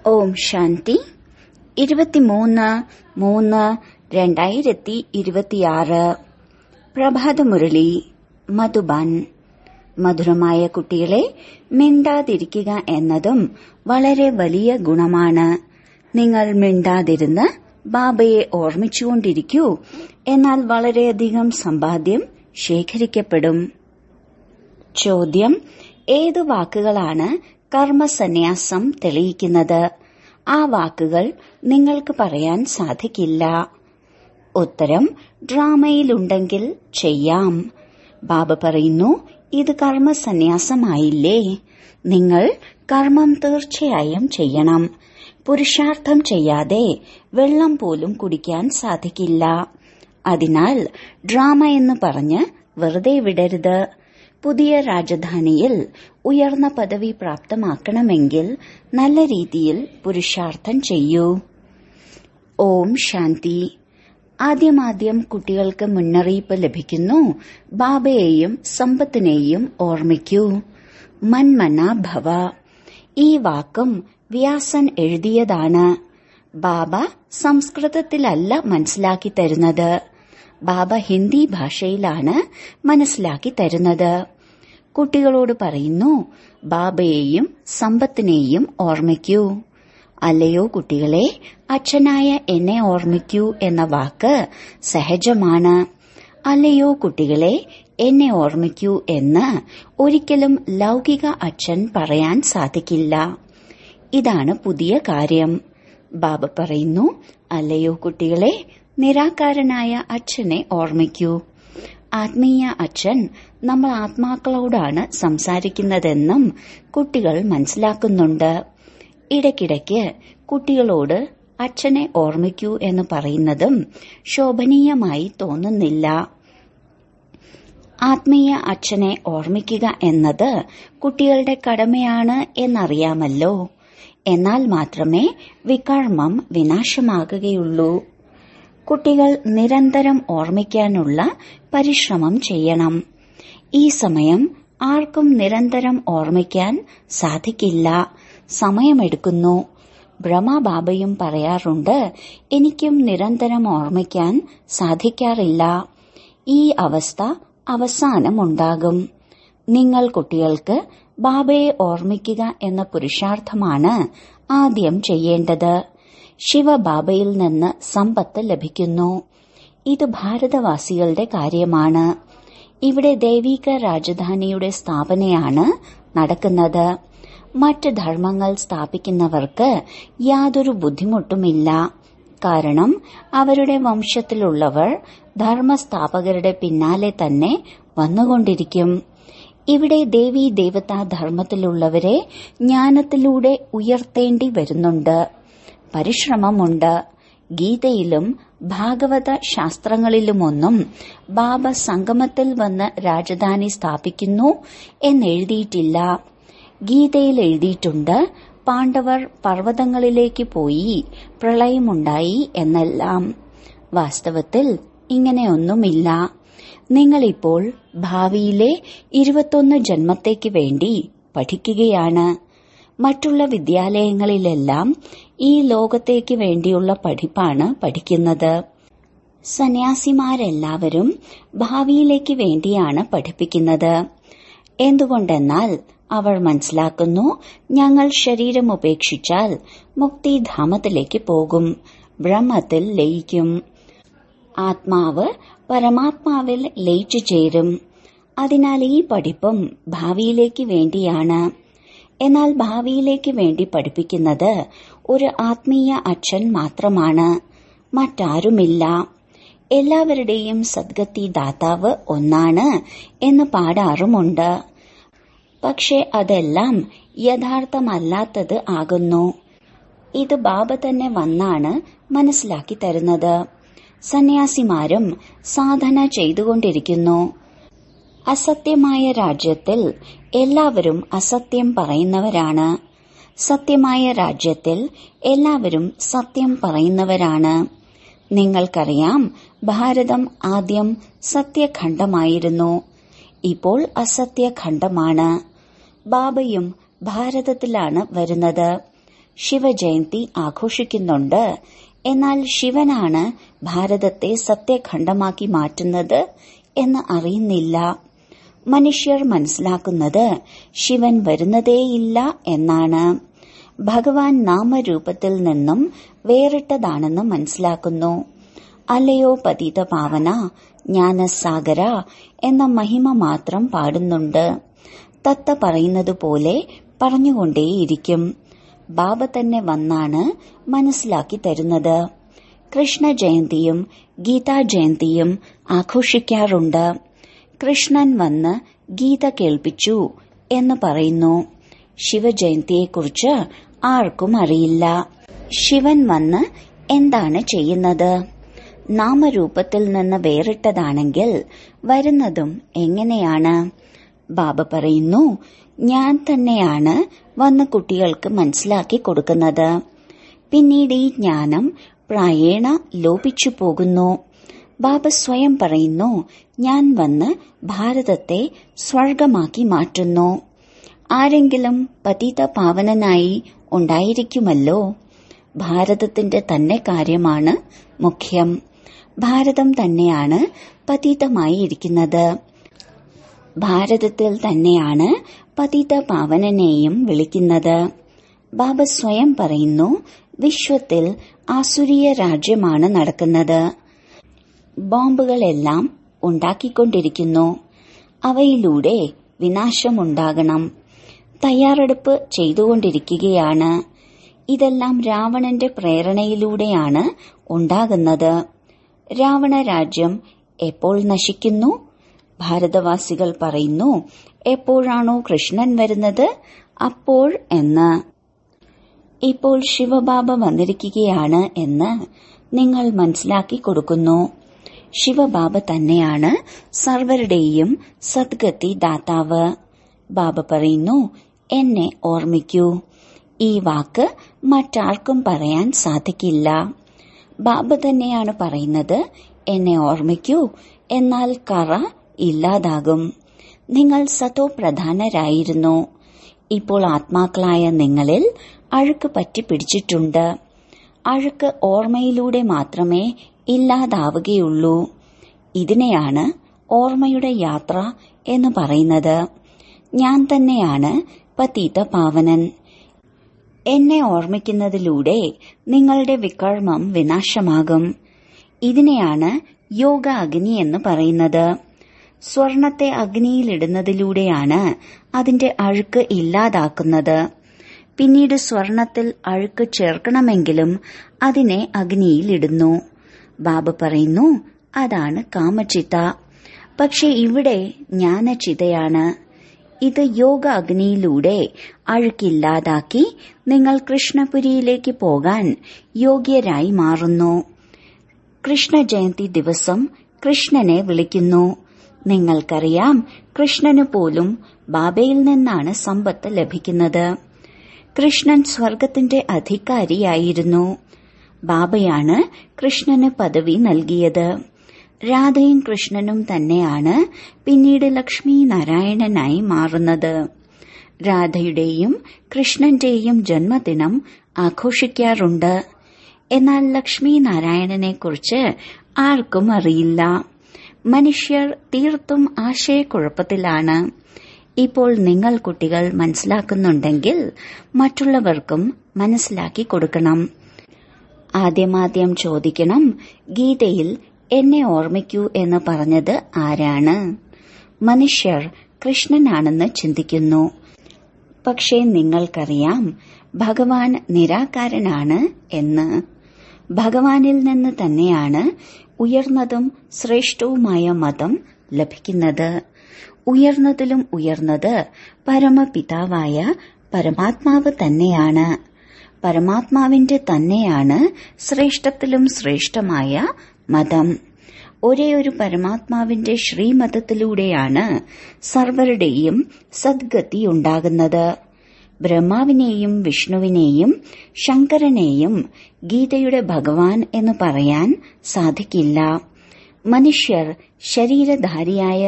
ഓം ശാന്തി ഇരുപത്തിമൂന്ന് മൂന്ന് രണ്ടായിരത്തി ഇരുപത്തിയാറ് പ്രഭാതമുരളി മധുബൻ മധുരമായ കുട്ടികളെ മിണ്ടാതിരിക്കുക എന്നതും വളരെ വലിയ ഗുണമാണ് നിങ്ങൾ മിണ്ടാതിരുന്ന് ബാബയെ ഓർമ്മിച്ചുകൊണ്ടിരിക്കൂ എന്നാൽ വളരെയധികം സമ്പാദ്യം ശേഖരിക്കപ്പെടും ചോദ്യം ഏതു വാക്കുകളാണ് കർമ്മസന്യാസം തെളിയിക്കുന്നത് ആ വാക്കുകൾ നിങ്ങൾക്ക് പറയാൻ സാധിക്കില്ല ഉത്തരം ഡ്രാമയിലുണ്ടെങ്കിൽ ചെയ്യാം ബാബ പറയുന്നു ഇത് കർമ്മസന്യാസമായില്ലേ നിങ്ങൾ കർമ്മം തീർച്ചയായും ചെയ്യണം പുരുഷാർത്ഥം ചെയ്യാതെ വെള്ളം പോലും കുടിക്കാൻ സാധിക്കില്ല അതിനാൽ ഡ്രാമ എന്ന് പറഞ്ഞ് വെറുതെ വിടരുത് പുതിയ രാജധാനിയിൽ ഉയർന്ന പദവി പ്രാപ്തമാക്കണമെങ്കിൽ നല്ല രീതിയിൽ പുരുഷാർത്ഥം ചെയ്യൂ ഓം ശാന്തി ആദ്യമാദ്യം കുട്ടികൾക്ക് മുന്നറിയിപ്പ് ലഭിക്കുന്നു ബാബയെയും സമ്പത്തിനെയും ഓർമ്മിക്കൂ മന്മന ഭവ ഈ വാക്കും വ്യാസൻ എഴുതിയതാണ് ബാബ സംസ്കൃതത്തിലല്ല മനസ്സിലാക്കി തരുന്നത് ബാബ ഹിന്ദി ഭാഷയിലാണ് മനസ്സിലാക്കി തരുന്നത് കുട്ടികളോട് പറയുന്നു ബാബയെയും സമ്പത്തിനെയും ഓർമ്മിക്കൂ അല്ലയോ കുട്ടികളെ അച്ഛനായ എന്നെ ഓർമ്മിക്കൂ എന്ന വാക്ക് സഹജമാണ് അല്ലയോ കുട്ടികളെ എന്നെ ഓർമ്മിക്കൂ എന്ന് ഒരിക്കലും ലൗകിക അച്ഛൻ പറയാൻ സാധിക്കില്ല ഇതാണ് പുതിയ കാര്യം ബാബ പറയുന്നു അല്ലയോ കുട്ടികളെ നിരാകാരനായ അച്ഛനെ ഓർമ്മിക്കൂ ആത്മീയ അച്ഛൻ നമ്മൾ ആത്മാക്കളോടാണ് സംസാരിക്കുന്നതെന്നും കുട്ടികൾ മനസ്സിലാക്കുന്നുണ്ട് ഇടയ്ക്കിടയ്ക്ക് കുട്ടികളോട് അച്ഛനെ ഓർമ്മിക്കൂ എന്ന് പറയുന്നതും ശോഭനീയമായി തോന്നുന്നില്ല ആത്മീയ അച്ഛനെ ഓർമ്മിക്കുക എന്നത് കുട്ടികളുടെ കടമയാണ് എന്നറിയാമല്ലോ എന്നാൽ മാത്രമേ വികർമ്മം വിനാശമാകുകയുള്ളൂ കുട്ടികൾ നിരന്തരം ഓർമ്മിക്കാനുള്ള പരിശ്രമം ചെയ്യണം ഈ സമയം ആർക്കും നിരന്തരം ഓർമ്മിക്കാൻ സാധിക്കില്ല സമയമെടുക്കുന്നു ബ്രഹ്മബാബയും പറയാറുണ്ട് എനിക്കും നിരന്തരം ഓർമ്മിക്കാൻ സാധിക്കാറില്ല ഈ അവസ്ഥ അവസാനമുണ്ടാകും നിങ്ങൾ കുട്ടികൾക്ക് ബാബയെ ഓർമ്മിക്കുക എന്ന പുരുഷാർത്ഥമാണ് ആദ്യം ചെയ്യേണ്ടത് ശിവബാബയിൽ നിന്ന് സമ്പത്ത് ലഭിക്കുന്നു ഇത് ഭാരതവാസികളുടെ കാര്യമാണ് ഇവിടെ ദൈവിക രാജധാനിയുടെ സ്ഥാപനയാണ് നടക്കുന്നത് മറ്റ് ധർമ്മങ്ങൾ സ്ഥാപിക്കുന്നവർക്ക് യാതൊരു ബുദ്ധിമുട്ടുമില്ല കാരണം അവരുടെ വംശത്തിലുള്ളവർ ധർമ്മസ്ഥാപകരുടെ പിന്നാലെ തന്നെ വന്നുകൊണ്ടിരിക്കും ഇവിടെ ദേവീ ദേവതാ ധർമ്മത്തിലുള്ളവരെ ജ്ഞാനത്തിലൂടെ ഉയർത്തേണ്ടി വരുന്നുണ്ട് പരിശ്രമമുണ്ട് ഗീതയിലും ഭാഗവത ശാസ്ത്രങ്ങളിലുമൊന്നും ബാബ സംഗമത്തിൽ വന്ന് രാജധാനി സ്ഥാപിക്കുന്നു എന്നെഴുതിയിട്ടില്ല ഗീതയിൽ എഴുതിയിട്ടുണ്ട് പാണ്ഡവർ പർവ്വതങ്ങളിലേക്ക് പോയി പ്രളയമുണ്ടായി എന്നെല്ലാം വാസ്തവത്തിൽ ഇങ്ങനെയൊന്നുമില്ല നിങ്ങളിപ്പോൾ ഭാവിയിലെ ഇരുപത്തൊന്ന് ജന്മത്തേക്ക് വേണ്ടി പഠിക്കുകയാണ് മറ്റുള്ള വിദ്യാലയങ്ങളിലെല്ലാം ഈ ലോകത്തേക്ക് വേണ്ടിയുള്ള പഠിപ്പാണ് പഠിക്കുന്നത് സന്യാസിമാരെല്ലാവരും ഭാവിയിലേക്ക് വേണ്ടിയാണ് പഠിപ്പിക്കുന്നത് എന്തുകൊണ്ടെന്നാൽ അവർ മനസ്സിലാക്കുന്നു ഞങ്ങൾ ശരീരം ഉപേക്ഷിച്ചാൽ മുക്തിധാമത്തിലേക്ക് പോകും ബ്രഹ്മത്തിൽ ലയിക്കും ആത്മാവ് പരമാത്മാവിൽ ലയിച്ചു ചേരും അതിനാൽ ഈ പഠിപ്പും ഭാവിയിലേക്ക് വേണ്ടിയാണ് എന്നാൽ ഭാവിയിലേക്ക് വേണ്ടി പഠിപ്പിക്കുന്നത് ഒരു ആത്മീയ അച്ഛൻ മാത്രമാണ് മറ്റാരുമില്ല എല്ലാവരുടെയും സദ്ഗതി ദാതാവ് ഒന്നാണ് എന്ന് പാടാറുമുണ്ട് പക്ഷെ അതെല്ലാം യഥാർത്ഥമല്ലാത്തത് ആകുന്നു ഇത് ബാബ തന്നെ വന്നാണ് മനസ്സിലാക്കി തരുന്നത് സന്യാസിമാരും സാധന ചെയ്തുകൊണ്ടിരിക്കുന്നു അസത്യമായ രാജ്യത്തിൽ എല്ലാവരും അസത്യം പറയുന്നവരാണ് സത്യമായ രാജ്യത്തിൽ എല്ലാവരും സത്യം പറയുന്നവരാണ് നിങ്ങൾക്കറിയാം ഭാരതം ആദ്യം സത്യഖണ്ഡമായിരുന്നു ഇപ്പോൾ അസത്യഖണ്ഡമാണ് ബാബയും ഭാരതത്തിലാണ് വരുന്നത് ശിവജയന്തി ആഘോഷിക്കുന്നുണ്ട് എന്നാൽ ശിവനാണ് ഭാരതത്തെ സത്യഖണ്ഡമാക്കി മാറ്റുന്നത് എന്ന് അറിയുന്നില്ല മനുഷ്യർ മനസ്സിലാക്കുന്നത് ശിവൻ വരുന്നതേയില്ല എന്നാണ് ഭഗവാൻ നാമരൂപത്തിൽ നിന്നും വേറിട്ടതാണെന്ന് മനസ്സിലാക്കുന്നു അല്ലയോ പതിത പാവന ജ്ഞാനസാഗര എന്ന മഹിമ മാത്രം പാടുന്നുണ്ട് തത്ത പറയുന്നത് പോലെ പറഞ്ഞുകൊണ്ടേയിരിക്കും ബാബ തന്നെ വന്നാണ് മനസ്സിലാക്കി തരുന്നത് കൃഷ്ണ ജയന്തിയും ഗീതാ ജയന്തിയും ആഘോഷിക്കാറുണ്ട് കൃഷ്ണൻ വന്ന് ഗീത കേൾപ്പിച്ചു എന്ന് പറയുന്നു ശിവജയന്തിയെക്കുറിച്ച് ആർക്കും അറിയില്ല ശിവൻ വന്ന് എന്താണ് ചെയ്യുന്നത് നാമരൂപത്തിൽ നിന്ന് വേറിട്ടതാണെങ്കിൽ വരുന്നതും എങ്ങനെയാണ് ബാബ പറയുന്നു ഞാൻ തന്നെയാണ് വന്ന് കുട്ടികൾക്ക് മനസ്സിലാക്കി കൊടുക്കുന്നത് പിന്നീട് ഈ ജ്ഞാനം പ്രായേണ ലോപിച്ചു പോകുന്നു ബാബ സ്വയം പറയുന്നു ഞാൻ വന്ന് ഭാരതത്തെ സ്വർഗമാക്കി മാറ്റുന്നു ആരെങ്കിലും പതിത പാവനനായി ഉണ്ടായിരിക്കുമല്ലോ ഭാരതത്തിന്റെ തന്നെ കാര്യമാണ് മുഖ്യം ഭാരതം തന്നെയാണ് പതിതമായി ഇരിക്കുന്നത് ഭാരതത്തിൽ തന്നെയാണ് പതിത പാവനനെയും വിളിക്കുന്നത് ബാബ സ്വയം പറയുന്നു വിശ്വത്തിൽ ആസുരീയ രാജ്യമാണ് നടക്കുന്നത് ബോംബുകളെല്ലാം ഉണ്ടാക്കിക്കൊണ്ടിരിക്കുന്നു അവയിലൂടെ വിനാശമുണ്ടാകണം തയ്യാറെടുപ്പ് ചെയ്തുകൊണ്ടിരിക്കുകയാണ് ഇതെല്ലാം രാവണന്റെ പ്രേരണയിലൂടെയാണ് ഉണ്ടാകുന്നത് രാവണ രാജ്യം എപ്പോൾ നശിക്കുന്നു ഭാരതവാസികൾ പറയുന്നു എപ്പോഴാണോ കൃഷ്ണൻ വരുന്നത് അപ്പോൾ എന്ന് ഇപ്പോൾ ശിവബാബ വന്നിരിക്കുകയാണ് എന്ന് നിങ്ങൾ മനസ്സിലാക്കി കൊടുക്കുന്നു ശിവബാബ തന്നെയാണ് സർവരുടെയും സദ്ഗതി ദാതാവ് ബാബ പറയുന്നു എന്നെ ഓർമ്മിക്കൂ ഈ വാക്ക് മറ്റാർക്കും പറയാൻ സാധിക്കില്ല ബാബ തന്നെയാണ് പറയുന്നത് എന്നെ ഓർമ്മിക്കൂ എന്നാൽ കറ ഇല്ലാതാകും നിങ്ങൾ സതോ പ്രധാനരായിരുന്നു ഇപ്പോൾ ആത്മാക്കളായ നിങ്ങളിൽ അഴുക്ക് പറ്റിപ്പിടിച്ചിട്ടുണ്ട് അഴുക്ക് ഓർമ്മയിലൂടെ മാത്രമേ ഇല്ലാതാവുകയുള്ളൂ ഇതിനെയാണ് ഓർമ്മയുടെ യാത്ര എന്ന് പറയുന്നത് ഞാൻ തന്നെയാണ് പതീത പാവനൻ എന്നെ ഓർമ്മിക്കുന്നതിലൂടെ നിങ്ങളുടെ വികർമ്മം വിനാശമാകും ഇതിനെയാണ് യോഗ അഗ്നി എന്ന് പറയുന്നത് സ്വർണത്തെ അഗ്നിയിലിടുന്നതിലൂടെയാണ് അതിന്റെ അഴുക്ക് ഇല്ലാതാക്കുന്നത് പിന്നീട് സ്വർണത്തിൽ അഴുക്ക് ചേർക്കണമെങ്കിലും അതിനെ അഗ്നിയിലിടുന്നു ബാബ പറയുന്നു അതാണ് കാമചിത പക്ഷെ ഇവിടെ ജ്ഞാനചിതയാണ് ഇത് യോഗ അഗ്നിയിലൂടെ അഴുക്കില്ലാതാക്കി നിങ്ങൾ കൃഷ്ണപുരിയിലേക്ക് പോകാൻ യോഗ്യരായി മാറുന്നു കൃഷ്ണ ജയന്തി ദിവസം കൃഷ്ണനെ വിളിക്കുന്നു നിങ്ങൾക്കറിയാം കൃഷ്ണന് പോലും ബാബയിൽ നിന്നാണ് സമ്പത്ത് ലഭിക്കുന്നത് കൃഷ്ണൻ സ്വർഗത്തിന്റെ അധികാരിയായിരുന്നു ബാബയാണ് കൃഷ്ണന് പദവി നൽകിയത് രാധയും കൃഷ്ണനും തന്നെയാണ് പിന്നീട് ലക്ഷ്മി നാരായണനായി മാറുന്നത് രാധയുടെയും കൃഷ്ണന്റെയും ജന്മദിനം ആഘോഷിക്കാറുണ്ട് എന്നാൽ ലക്ഷ്മി നാരായണനെക്കുറിച്ച് ആർക്കും അറിയില്ല മനുഷ്യർ തീർത്തും ആശയക്കുഴപ്പത്തിലാണ് ഇപ്പോൾ നിങ്ങൾ കുട്ടികൾ മനസ്സിലാക്കുന്നുണ്ടെങ്കിൽ മറ്റുള്ളവർക്കും മനസ്സിലാക്കി കൊടുക്കണം ആദ്യമാദ്യം ചോദിക്കണം ഗീതയിൽ എന്നെ ഓർമ്മിക്കൂ എന്ന് പറഞ്ഞത് ആരാണ് മനുഷ്യർ കൃഷ്ണനാണെന്ന് ചിന്തിക്കുന്നു പക്ഷേ നിങ്ങൾക്കറിയാം ഭഗവാൻ നിരാകാരനാണ് എന്ന് ഭഗവാനിൽ നിന്ന് തന്നെയാണ് ഉയർന്നതും ശ്രേഷ്ഠവുമായ മതം ലഭിക്കുന്നത് ഉയർന്നതിലും ഉയർന്നത് പരമപിതാവായ പരമാത്മാവ് തന്നെയാണ് പരമാത്മാവിന്റെ തന്നെയാണ് ശ്രേഷ്ഠത്തിലും ശ്രേഷ്ഠമായ മതം ഒരേ ഒരു പരമാത്മാവിന്റെ ശ്രീമതത്തിലൂടെയാണ് സർവരുടെയും സദ്ഗതി ഉണ്ടാകുന്നത് ബ്രഹ്മാവിനെയും വിഷ്ണുവിനെയും ശങ്കരനെയും ഗീതയുടെ ഭഗവാൻ എന്ന് പറയാൻ സാധിക്കില്ല മനുഷ്യർ ശരീരധാരിയായ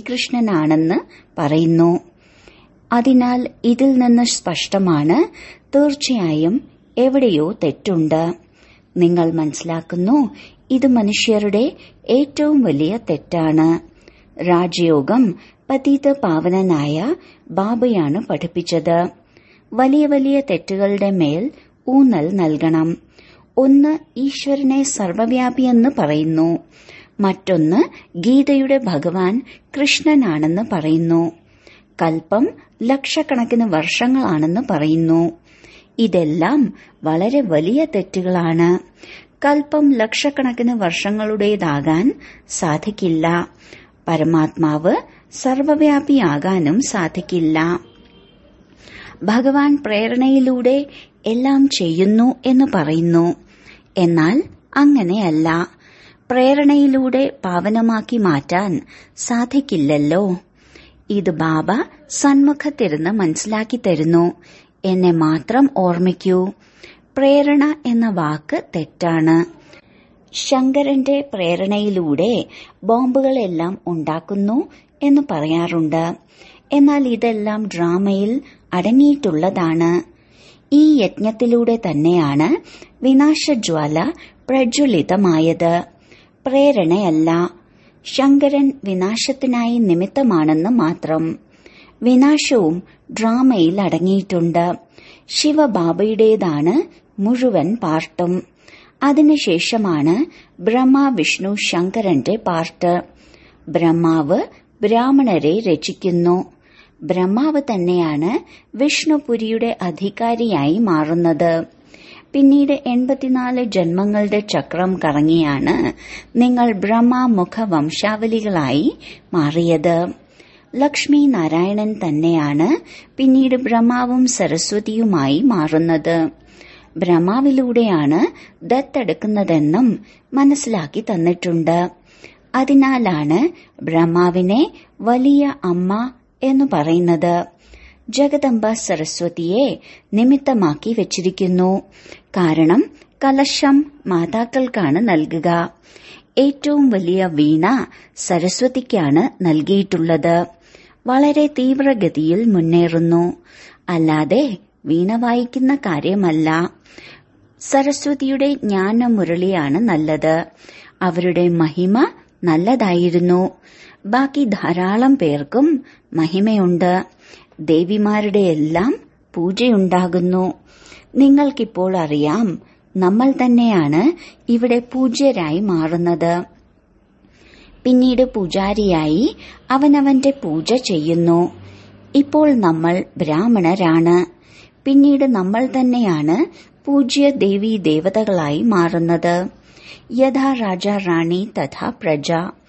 ശ്രീകൃഷ്ണനാണെന്ന് പറയുന്നു അതിനാൽ ഇതിൽ നിന്ന് സ്പഷ്ടമാണ് തീർച്ചയായും എവിടെയോ തെറ്റുണ്ട് നിങ്ങൾ മനസ്സിലാക്കുന്നു ഇത് മനുഷ്യരുടെ ഏറ്റവും വലിയ തെറ്റാണ് രാജയോഗം പതീത പാവനനായ ബാബയാണ് പഠിപ്പിച്ചത് വലിയ വലിയ തെറ്റുകളുടെ മേൽ ഊന്നൽ നൽകണം ഒന്ന് ഈശ്വരനെ സർവവ്യാപിയെന്ന് പറയുന്നു മറ്റൊന്ന് ഗീതയുടെ ഭഗവാൻ കൃഷ്ണനാണെന്ന് പറയുന്നു കൽപ്പം ലക്ഷക്കണക്കിന് വർഷങ്ങളാണെന്ന് പറയുന്നു ഇതെല്ലാം വളരെ വലിയ തെറ്റുകളാണ് കൽപ്പം ലക്ഷക്കണക്കിന് വർഷങ്ങളുടേതാകാൻ സാധിക്കില്ല പരമാത്മാവ് സർവവ്യാപിയാകാനും സാധിക്കില്ല ഭഗവാൻ പ്രേരണയിലൂടെ എല്ലാം ചെയ്യുന്നു എന്ന് പറയുന്നു എന്നാൽ അങ്ങനെയല്ല പ്രേരണയിലൂടെ പാവനമാക്കി മാറ്റാൻ സാധിക്കില്ലല്ലോ ഇത് ബാബ സന്മുഖത്തിരുന്ന് മനസ്സിലാക്കി തരുന്നു എന്നെ മാത്രം ഓർമ്മിക്കൂ പ്രേരണ എന്ന വാക്ക് തെറ്റാണ് ശങ്കരന്റെ പ്രേരണയിലൂടെ ബോംബുകളെല്ലാം ഉണ്ടാക്കുന്നു എന്ന് പറയാറുണ്ട് എന്നാൽ ഇതെല്ലാം ഡ്രാമയിൽ അടങ്ങിയിട്ടുള്ളതാണ് ഈ യജ്ഞത്തിലൂടെ തന്നെയാണ് വിനാശജ്വാല പ്രജ്വലിതമായത് പ്രേരണയല്ല ശങ്കരൻ വിനാശത്തിനായി നിമിത്തമാണെന്ന് മാത്രം വിനാശവും ഡ്രാമയിൽ അടങ്ങിയിട്ടുണ്ട് ശിവബാബയുടേതാണ് മുഴുവൻ പാർട്ടും അതിനുശേഷമാണ് ബ്രഹ്മ വിഷ്ണു ശങ്കരന്റെ പാർട്ട് ബ്രഹ്മാവ് ബ്രാഹ്മണരെ രചിക്കുന്നു ബ്രഹ്മാവ് തന്നെയാണ് വിഷ്ണുപുരിയുടെ അധികാരിയായി മാറുന്നത് പിന്നീട് എൺപത്തിനാല് ജന്മങ്ങളുടെ ചക്രം കറങ്ങിയാണ് നിങ്ങൾ ബ്രഹ്മമുഖ വംശാവലികളായി മാറിയത് ലക്ഷ്മി നാരായണൻ തന്നെയാണ് പിന്നീട് ബ്രഹ്മാവും സരസ്വതിയുമായി മാറുന്നത് ബ്രഹ്മാവിലൂടെയാണ് ദത്തെടുക്കുന്നതെന്നും മനസ്സിലാക്കി തന്നിട്ടുണ്ട് അതിനാലാണ് ബ്രഹ്മാവിനെ വലിയ അമ്മ എന്ന് പറയുന്നത് ജഗദംബ സരസ്വതിയെ നിമിത്തമാക്കി വെച്ചിരിക്കുന്നു കാരണം കലശം മാതാക്കൾക്കാണ് നൽകുക ഏറ്റവും വലിയ വീണ സരസ്വതിക്കാണ് നൽകിയിട്ടുള്ളത് വളരെ തീവ്രഗതിയിൽ മുന്നേറുന്നു അല്ലാതെ വീണ വായിക്കുന്ന കാര്യമല്ല സരസ്വതിയുടെ ജ്ഞാനമുരളിയാണ് നല്ലത് അവരുടെ മഹിമ നല്ലതായിരുന്നു ബാക്കി ധാരാളം പേർക്കും മഹിമയുണ്ട് ദേവിമാരുടെ എല്ലാം പൂജയുണ്ടാകുന്നു നിങ്ങൾക്കിപ്പോൾ അറിയാം നമ്മൾ തന്നെയാണ് ഇവിടെ പൂജ്യരായി മാറുന്നത് പിന്നീട് പൂജാരിയായി അവനവന്റെ പൂജ ചെയ്യുന്നു ഇപ്പോൾ നമ്മൾ ബ്രാഹ്മണരാണ് പിന്നീട് നമ്മൾ തന്നെയാണ് പൂജ്യ ദേവി ദേവതകളായി മാറുന്നത് യഥാ രാജ റാണി തഥാ പ്രജ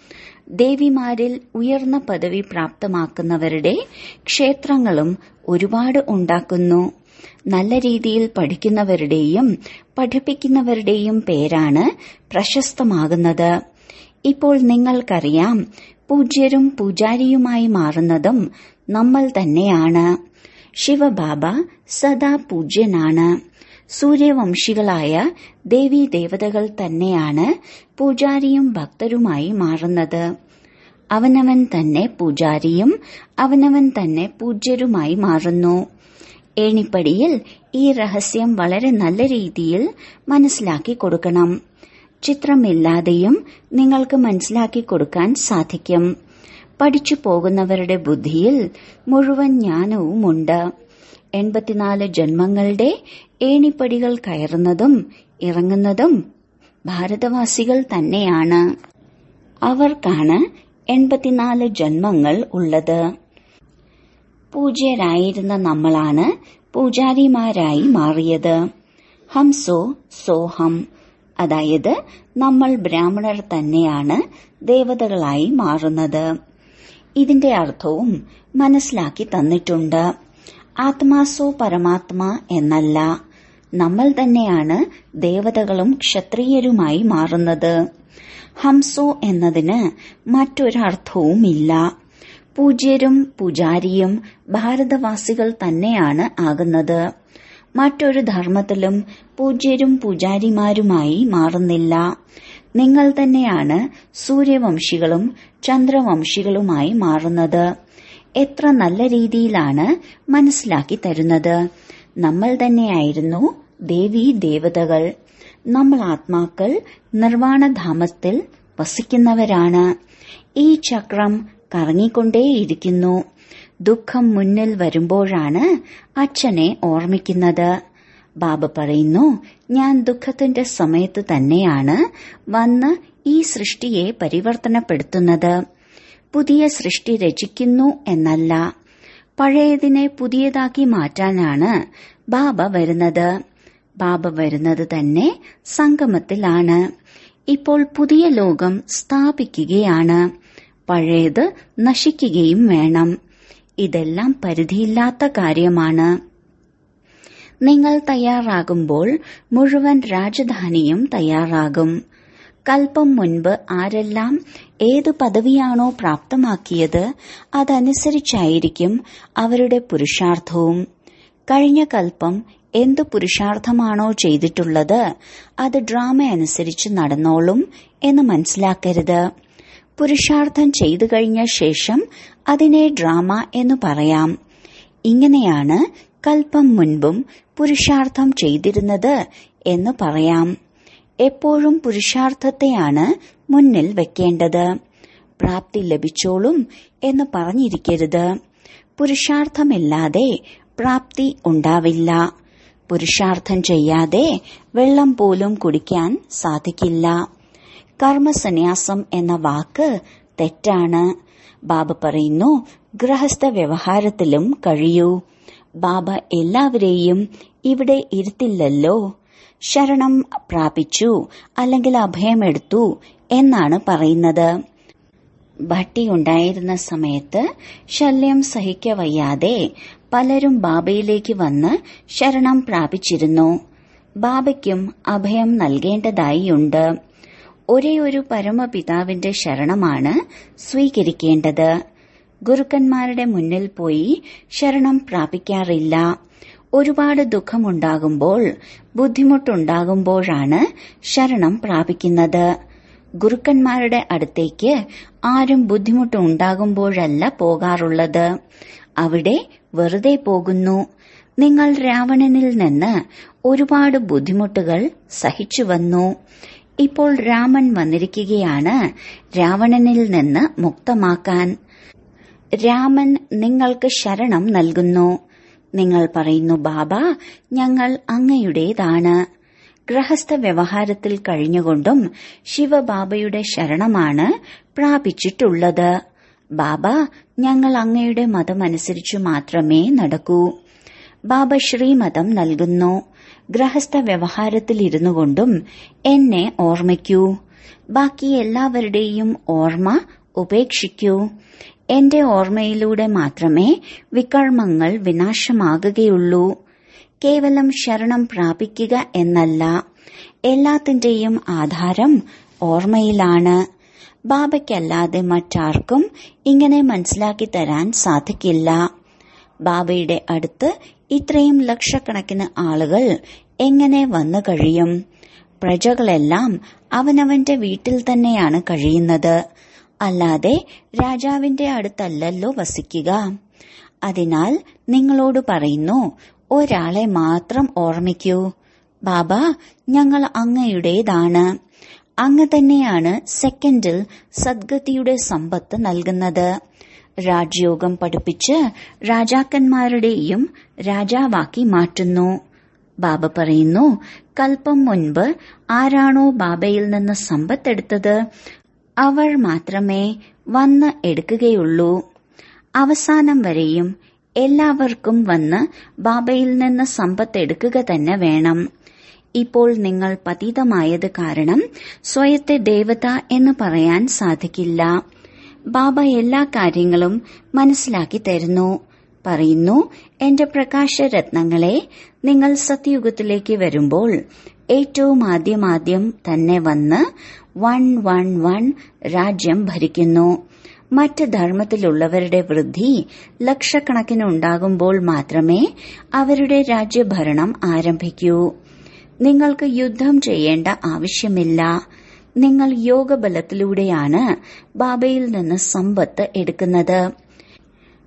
ദേവിമാരിൽ ഉയർന്ന പദവി പ്രാപ്തമാക്കുന്നവരുടെ ക്ഷേത്രങ്ങളും ഒരുപാട് ഉണ്ടാക്കുന്നു നല്ല രീതിയിൽ പഠിക്കുന്നവരുടെയും പഠിപ്പിക്കുന്നവരുടെയും പേരാണ് പ്രശസ്തമാകുന്നത് ഇപ്പോൾ നിങ്ങൾക്കറിയാം പൂജ്യരും പൂജാരിയുമായി മാറുന്നതും നമ്മൾ തന്നെയാണ് ശിവബാബ സദാ പൂജ്യനാണ് സൂര്യവംശികളായ ദേവീ ദേവതകൾ തന്നെയാണ് പൂജാരിയും ഭക്തരുമായി മാറുന്നത് അവനവൻ തന്നെ പൂജാരിയും അവനവൻ തന്നെ പൂജ്യരുമായി മാറുന്നു ഏണിപ്പടിയിൽ ഈ രഹസ്യം വളരെ നല്ല രീതിയിൽ മനസ്സിലാക്കി കൊടുക്കണം ചിത്രമില്ലാതെയും നിങ്ങൾക്ക് മനസ്സിലാക്കി കൊടുക്കാൻ സാധിക്കും പഠിച്ചു പോകുന്നവരുടെ ബുദ്ധിയിൽ മുഴുവൻ ജ്ഞാനവുമുണ്ട് എൺപത്തിനാല് ജന്മങ്ങളുടെ ഏണിപ്പടികൾ കയറുന്നതും ഇറങ്ങുന്നതും ഭാരതവാസികൾ തന്നെയാണ് അവർക്കാണ് എൺപത്തിനാല് ജന്മങ്ങൾ ഉള്ളത് പൂജ്യരായിരുന്ന നമ്മളാണ് പൂജാരിമാരായി മാറിയത് ഹംസോ സോഹം അതായത് നമ്മൾ ബ്രാഹ്മണർ തന്നെയാണ് ദേവതകളായി മാറുന്നത് ഇതിന്റെ അർത്ഥവും മനസ്സിലാക്കി തന്നിട്ടുണ്ട് ആത്മാസോ പരമാത്മ എന്നല്ല നമ്മൾ തന്നെയാണ് ദേവതകളും ക്ഷത്രിയരുമായി മാറുന്നത് ഹംസോ എന്നതിന് മറ്റൊരർത്ഥവുമില്ല പൂജ്യരും പൂജാരിയും ഭാരതവാസികൾ തന്നെയാണ് ആകുന്നത് മറ്റൊരു ധർമ്മത്തിലും പൂജ്യരും പൂജാരിമാരുമായി മാറുന്നില്ല നിങ്ങൾ തന്നെയാണ് സൂര്യവംശികളും ചന്ദ്രവംശികളുമായി മാറുന്നത് എത്ര നല്ല രീതിയിലാണ് മനസ്സിലാക്കി തരുന്നത് നമ്മൾ തന്നെയായിരുന്നു ദേവീ ദേവതകൾ നമ്മൾ ആത്മാക്കൾ നിർവാണധാമത്തിൽ വസിക്കുന്നവരാണ് ഈ ചക്രം കറങ്ങിക്കൊണ്ടേയിരിക്കുന്നു ദുഃഖം മുന്നിൽ വരുമ്പോഴാണ് അച്ഛനെ ഓർമ്മിക്കുന്നത് ബാബ പറയുന്നു ഞാൻ ദുഃഖത്തിന്റെ സമയത്ത് തന്നെയാണ് വന്ന് ഈ സൃഷ്ടിയെ പരിവർത്തനപ്പെടുത്തുന്നത് പുതിയ സൃഷ്ടി രചിക്കുന്നു എന്നല്ല പഴയതിനെ പുതിയതാക്കി മാറ്റാനാണ് ബാബ വരുന്നത് ബാബ വരുന്നത് തന്നെ സംഗമത്തിലാണ് ഇപ്പോൾ പുതിയ ലോകം സ്ഥാപിക്കുകയാണ് പഴയത് നശിക്കുകയും വേണം ഇതെല്ലാം പരിധിയില്ലാത്ത കാര്യമാണ് നിങ്ങൾ തയ്യാറാകുമ്പോൾ മുഴുവൻ രാജധാനിയും തയ്യാറാകും കൽപ്പം മുൻപ് ആരെല്ലാം ഏത് പദവിയാണോ പ്രാപ്തമാക്കിയത് അതനുസരിച്ചായിരിക്കും അവരുടെ പുരുഷാർത്ഥവും കഴിഞ്ഞ കൽപ്പം എന്ത് പുരുഷാർത്ഥമാണോ ചെയ്തിട്ടുള്ളത് അത് ഡ്രാമ അനുസരിച്ച് നടന്നോളും എന്ന് മനസ്സിലാക്കരുത് പുരുഷാർത്ഥം ചെയ്തു കഴിഞ്ഞ ശേഷം അതിനെ ഡ്രാമ എന്ന് പറയാം ഇങ്ങനെയാണ് കൽപ്പം മുൻപും പുരുഷാർത്ഥം ചെയ്തിരുന്നത് എന്ന് പറയാം എപ്പോഴും പുരുഷാർത്ഥത്തെയാണ് മുന്നിൽ വെക്കേണ്ടത് പ്രാപ്തി ലഭിച്ചോളും എന്ന് പറഞ്ഞിരിക്കരുത് പുരുഷാർത്ഥമില്ലാതെ പ്രാപ്തി ഉണ്ടാവില്ല പുരുഷാർത്ഥം ചെയ്യാതെ വെള്ളം പോലും കുടിക്കാൻ സാധിക്കില്ല കർമ്മസന്യാസം എന്ന വാക്ക് തെറ്റാണ് ബാബ പറയുന്നു ഗൃഹസ്ഥ വ്യവഹാരത്തിലും കഴിയൂ ബാബ എല്ലാവരെയും ഇവിടെ ഇരുത്തില്ലല്ലോ ശരണം പ്രാപിച്ചു അല്ലെങ്കിൽ അഭയമെടുത്തു എന്നാണ് പറയുന്നത് ഭട്ടി ഉണ്ടായിരുന്ന സമയത്ത് ശല്യം സഹിക്കവയ്യാതെ പലരും ബാബയിലേക്ക് വന്ന് ശരണം പ്രാപിച്ചിരുന്നു ബാബയ്ക്കും അഭയം നൽകേണ്ടതായിയുണ്ട് ഒരേ ഒരു പരമപിതാവിന്റെ ശരണമാണ് സ്വീകരിക്കേണ്ടത് ഗുരുക്കന്മാരുടെ മുന്നിൽ പോയി ശരണം പ്രാപിക്കാറില്ല ഒരുപാട് ദുഃഖമുണ്ടാകുമ്പോൾ ബുദ്ധിമുട്ടുണ്ടാകുമ്പോഴാണ് ശരണം പ്രാപിക്കുന്നത് ഗുരുക്കന്മാരുടെ അടുത്തേക്ക് ആരും ബുദ്ധിമുട്ടുണ്ടാകുമ്പോഴല്ല പോകാറുള്ളത് അവിടെ വെറുതെ പോകുന്നു നിങ്ങൾ രാവണനിൽ നിന്ന് ഒരുപാട് ബുദ്ധിമുട്ടുകൾ സഹിച്ചു വന്നു ഇപ്പോൾ രാമൻ വന്നിരിക്കുകയാണ് രാവണനിൽ നിന്ന് മുക്തമാക്കാൻ രാമൻ നിങ്ങൾക്ക് ശരണം നൽകുന്നു നിങ്ങൾ പറയുന്നു ബാബ ഞങ്ങൾ അങ്ങയുടേതാണ് ഗൃഹസ്ഥ വ്യവഹാരത്തിൽ കഴിഞ്ഞുകൊണ്ടും ശിവബാബയുടെ ശരണമാണ് പ്രാപിച്ചിട്ടുള്ളത് ബാബ ഞങ്ങൾ അങ്ങയുടെ മതമനുസരിച്ചു മാത്രമേ നടക്കൂ ബാബ ശ്രീമതം നൽകുന്നു ഗൃഹസ്ഥ വ്യവഹാരത്തിൽ ഇരുന്നു കൊണ്ടും എന്നെ ഓർമ്മിക്കൂ ബാക്കി എല്ലാവരുടെയും ഓർമ്മ ഉപേക്ഷിക്കൂ എന്റെ ഓർമ്മയിലൂടെ മാത്രമേ വികർമ്മങ്ങൾ വിനാശമാകുകയുള്ളൂ കേവലം ശരണം പ്രാപിക്കുക എന്നല്ല എല്ലാത്തിന്റെയും ആധാരം ഓർമ്മയിലാണ് ബാബയ്ക്കല്ലാതെ മറ്റാർക്കും ഇങ്ങനെ മനസ്സിലാക്കി തരാൻ സാധിക്കില്ല ബാബയുടെ അടുത്ത് ഇത്രയും ലക്ഷക്കണക്കിന് ആളുകൾ എങ്ങനെ വന്നു കഴിയും പ്രജകളെല്ലാം അവനവന്റെ വീട്ടിൽ തന്നെയാണ് കഴിയുന്നത് അല്ലാതെ രാജാവിന്റെ അടുത്തല്ലല്ലോ വസിക്കുക അതിനാൽ നിങ്ങളോട് പറയുന്നു ഒരാളെ മാത്രം ഓർമ്മിക്കൂ ബാബ ഞങ്ങൾ അങ്ങയുടേതാണ് അങ്ങ് തന്നെയാണ് സെക്കൻഡിൽ സദ്ഗതിയുടെ സമ്പത്ത് നൽകുന്നത് രാജയോഗം പഠിപ്പിച്ച് രാജാക്കന്മാരുടെയും രാജാവാക്കി മാറ്റുന്നു ബാബ പറയുന്നു കൽപ്പം മുൻപ് ആരാണോ ബാബയിൽ നിന്ന് സമ്പത്തെടുത്തത് അവർ മാത്രമേ വന്ന് എടുക്കുകയുള്ളൂ അവസാനം വരെയും എല്ലാവർക്കും വന്ന് ബാബയിൽ നിന്ന് സമ്പത്ത് എടുക്കുക തന്നെ വേണം ഇപ്പോൾ നിങ്ങൾ പതീതമായത് കാരണം സ്വയത്തെ ദേവത എന്ന് പറയാൻ സാധിക്കില്ല ബാബ എല്ലാ കാര്യങ്ങളും മനസ്സിലാക്കി തരുന്നു പറയുന്നു എന്റെ പ്രകാശരത്നങ്ങളെ നിങ്ങൾ സത്യയുഗത്തിലേക്ക് വരുമ്പോൾ ഏറ്റവും ആദ്യമാദ്യം തന്നെ വന്ന് വൺ വൺ വൺ രാജ്യം ഭരിക്കുന്നു മറ്റ് ധർമ്മത്തിലുള്ളവരുടെ വൃദ്ധി ലക്ഷക്കണക്കിന് ഉണ്ടാകുമ്പോൾ മാത്രമേ അവരുടെ രാജ്യഭരണം ആരംഭിക്കൂ നിങ്ങൾക്ക് യുദ്ധം ചെയ്യേണ്ട ആവശ്യമില്ല നിങ്ങൾ യോഗബലത്തിലൂടെയാണ് ബാബയിൽ നിന്ന് സമ്പത്ത് എടുക്കുന്നത്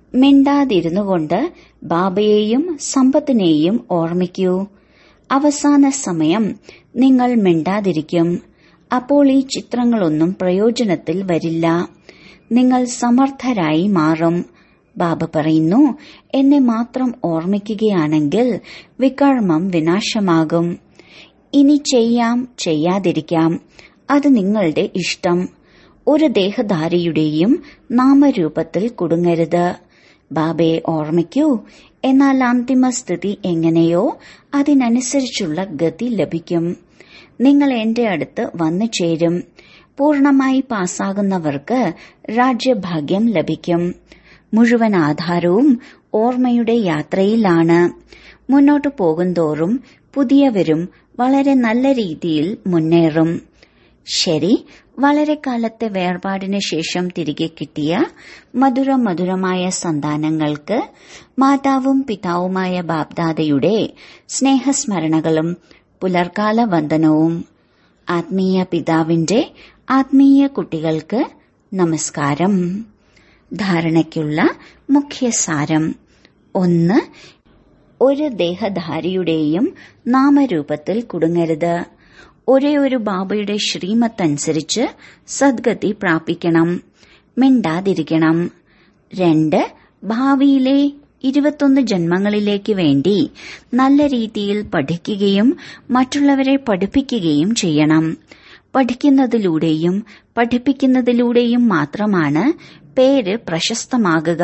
മിണ്ടാതിരുന്നുകൊണ്ട് ബാബയെയും സമ്പത്തിനെയും ഓർമ്മിക്കൂ അവസാന സമയം നിങ്ങൾ മിണ്ടാതിരിക്കും അപ്പോൾ ഈ ചിത്രങ്ങളൊന്നും പ്രയോജനത്തിൽ വരില്ല നിങ്ങൾ സമർത്ഥരായി മാറും ബാബ പറയുന്നു എന്നെ മാത്രം ഓർമ്മിക്കുകയാണെങ്കിൽ വികർമ്മം വിനാശമാകും ഇനി ചെയ്യാം ചെയ്യാതിരിക്കാം അത് നിങ്ങളുടെ ഇഷ്ടം ഒരു ദേഹധാരിയുടെയും നാമരൂപത്തിൽ കുടുങ്ങരുത് ബാബയെ ഓർമ്മിക്കൂ എന്നാൽ അന്തിമ സ്ഥിതി എങ്ങനെയോ അതിനനുസരിച്ചുള്ള ഗതി ലഭിക്കും നിങ്ങൾ എന്റെ അടുത്ത് വന്നു ചേരും പൂർണമായി പാസ്സാകുന്നവർക്ക് രാജ്യഭാഗ്യം ലഭിക്കും മുഴുവൻ ആധാരവും ഓർമ്മയുടെ യാത്രയിലാണ് മുന്നോട്ടു പോകുന്തോറും പുതിയവരും വളരെ നല്ല രീതിയിൽ മുന്നേറും ശരി വളരെ കാലത്തെ വേർപാടിന് ശേഷം തിരികെ കിട്ടിയ മധുര മധുരമായ സന്താനങ്ങൾക്ക് മാതാവും പിതാവുമായ ബാബ്ദാദയുടെ സ്നേഹസ്മരണകളും പുലർക്കാല വന്ദനവും ആത്മീയ പിതാവിന്റെ ആത്മീയ കുട്ടികൾക്ക് നമസ്കാരം ധാരണയ്ക്കുള്ള മുഖ്യ സാരം ഒന്ന് ഒരു ദേഹധാരിയുടെയും നാമരൂപത്തിൽ കുടുങ്ങരുത് ഒരേ ഒരു ബാബയുടെ ശ്രീമത്തനുസരിച്ച് സദ്ഗതി പ്രാപിക്കണം മിണ്ടാതിരിക്കണം രണ്ട് ഭാവിയിലെ ഇരുപത്തൊന്ന് ജന്മങ്ങളിലേക്ക് വേണ്ടി നല്ല രീതിയിൽ പഠിക്കുകയും മറ്റുള്ളവരെ പഠിപ്പിക്കുകയും ചെയ്യണം പഠിക്കുന്നതിലൂടെയും പഠിപ്പിക്കുന്നതിലൂടെയും മാത്രമാണ് പേര് പ്രശസ്തമാകുക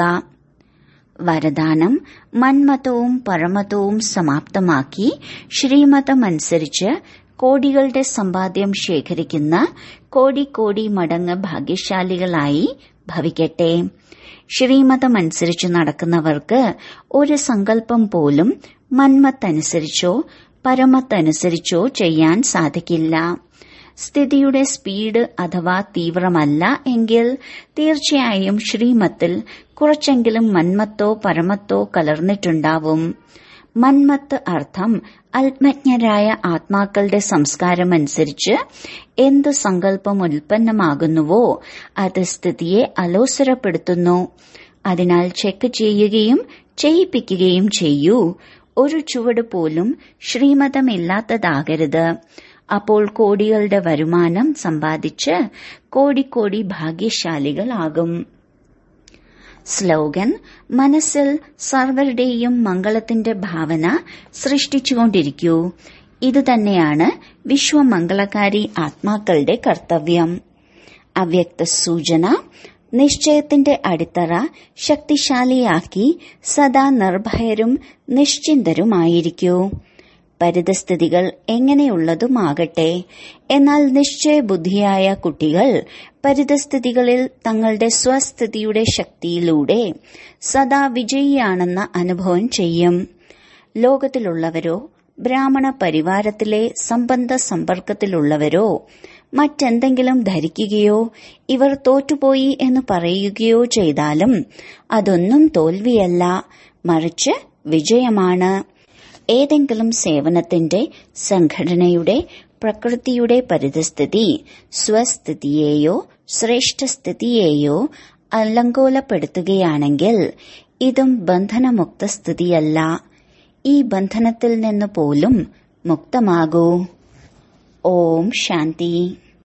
വരദാനം മന്മതവും പരമതവും സമാപ്തമാക്കി ശ്രീമതമനുസരിച്ച് കോടികളുടെ സമ്പാദ്യം ശേഖരിക്കുന്ന കോടി കോടി മടങ്ങ് ഭാഗ്യശാലികളായി ഭവിക്കട്ടെ ശ്രീമതമനുസരിച്ച് നടക്കുന്നവർക്ക് ഒരു സങ്കല്പം പോലും മന്മത്തനുസരിച്ചോ പരമത്തനുസരിച്ചോ ചെയ്യാൻ സാധിക്കില്ല സ്ഥിതിയുടെ സ്പീഡ് അഥവാ തീവ്രമല്ല എങ്കിൽ തീർച്ചയായും ശ്രീമത്തിൽ കുറച്ചെങ്കിലും മന്മത്തോ പരമത്തോ കലർന്നിട്ടുണ്ടാവും മന്മത്ത് അർത്ഥം അല്പജ്ഞരായ ആത്മാക്കളുടെ സംസ്കാരമനുസരിച്ച് എന്ത് സങ്കല്പം ഉൽപ്പന്നമാകുന്നുവോ അത് സ്ഥിതിയെ അലോസരപ്പെടുത്തുന്നു അതിനാൽ ചെക്ക് ചെയ്യുകയും ചെയ്യിപ്പിക്കുകയും ചെയ്യൂ ഒരു ചുവട് പോലും ശ്രീമതമില്ലാത്തതാകരുത് അപ്പോൾ കോടികളുടെ വരുമാനം സമ്പാദിച്ച് കോടിക്കോടി ഭാഗ്യശാലികളാകും സ്ലോഗൻ മനസ്സിൽ സർവരുടെയും മംഗളത്തിന്റെ ഭാവന സൃഷ്ടിച്ചുകൊണ്ടിരിക്കൂ ഇതുതന്നെയാണ് വിശ്വമംഗളകാരി ആത്മാക്കളുടെ കർത്തവ്യം അവ്യക്ത സൂചന നിശ്ചയത്തിന്റെ അടിത്തറ ശക്തിശാലിയാക്കി സദാ നിർഭയരും നിശ്ചിന്തരുമായിരിക്കൂ പരിതസ്ഥിതികൾ എങ്ങനെയുള്ളതുമാകട്ടെ എന്നാൽ നിശ്ചയബുദ്ധിയായ കുട്ടികൾ പരിതസ്ഥിതികളിൽ തങ്ങളുടെ സ്വസ്ഥിതിയുടെ ശക്തിയിലൂടെ സദാ വിജയിയാണെന്ന അനുഭവം ചെയ്യും ലോകത്തിലുള്ളവരോ ബ്രാഹ്മണ പരിവാരത്തിലെ സംബന്ധ സമ്പർക്കത്തിലുള്ളവരോ മറ്റെന്തെങ്കിലും ധരിക്കുകയോ ഇവർ തോറ്റുപോയി എന്ന് പറയുകയോ ചെയ്താലും അതൊന്നും തോൽവിയല്ല മറിച്ച് വിജയമാണ് ഏതെങ്കിലും സേവനത്തിന്റെ സംഘടനയുടെ പ്രകൃതിയുടെ പരിതസ്ഥിതി സ്വസ്ഥിതിയെയോ ശ്രേഷ്ഠസ്ഥിതിയെയോ അലങ്കോലപ്പെടുത്തുകയാണെങ്കിൽ ഇതും ബന്ധനമുക്ത സ്ഥിതിയല്ല ഈ ബന്ധനത്തിൽ നിന്ന് പോലും മുക്തമാകൂ ഓം ശാന്തി